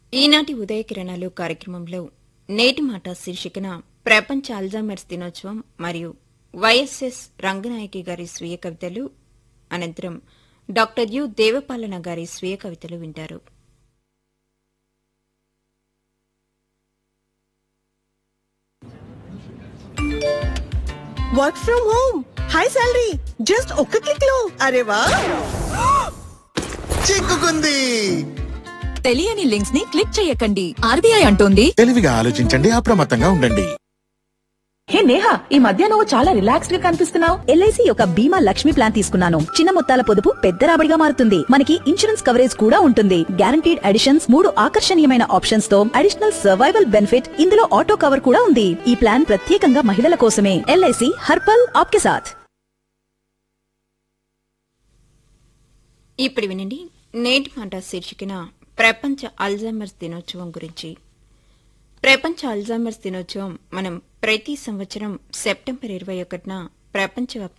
ఈనాటి ఉదయ కిరణాలు కార్యక్రమంలో నేటి మాట శీర్షికన ప్రపంచ అల్జామర్స్ దినోత్సవం మరియు వైఎస్ఎస్ రంగనాయకి గారి స్వీయ కవితలు అనంతరం డాక్టర్ యు దేవపాలన గారి స్వీయ కవితలు వింటారు work from home high salary just ఒక్క క్లిక్ లో అరే వా చిక్కుకుంది తెలియని లింక్స్ ని క్లిక్ చేయకండి ఆర్బీఐ అంటోంది తెలివిగా ఆలోచించండి అప్రమత్తంగా ఉండండి హే నేహా ఈ మధ్య నువ్వు చాలా రిలాక్స్డ్ గా కనిపిస్తున్నావు ఎల్ఐసి యొక్క బీమా లక్ష్మి ప్లాన్ తీసుకున్నాను చిన్న మొత్తాల పొదుపు పెద్ద రాబడిగా మారుతుంది మనకి ఇన్సూరెన్స్ కవరేజ్ కూడా ఉంటుంది గ్యారంటీడ్ అడిషన్స్ మూడు ఆకర్షణీయమైన ఆప్షన్స్ తో అడిషనల్ సర్వైవల్ బెనిఫిట్ ఇందులో ఆటో కవర్ కూడా ఉంది ఈ ప్లాన్ ప్రత్యేకంగా మహిళల కోసమే ఎల్ఐసి హర్పల్ ఆప్కే సాథ్ ఇప్పుడు వినండి నేటి మాట శీర్షికన ప్రపంచ అల్జామర్స్ దినోత్సవం గురించి ప్రపంచ అల్జామర్స్ దినోత్సవం మనం ప్రతి సంవత్సరం సెప్టెంబర్ ఇరవై ఒకటిన ప్రపంచ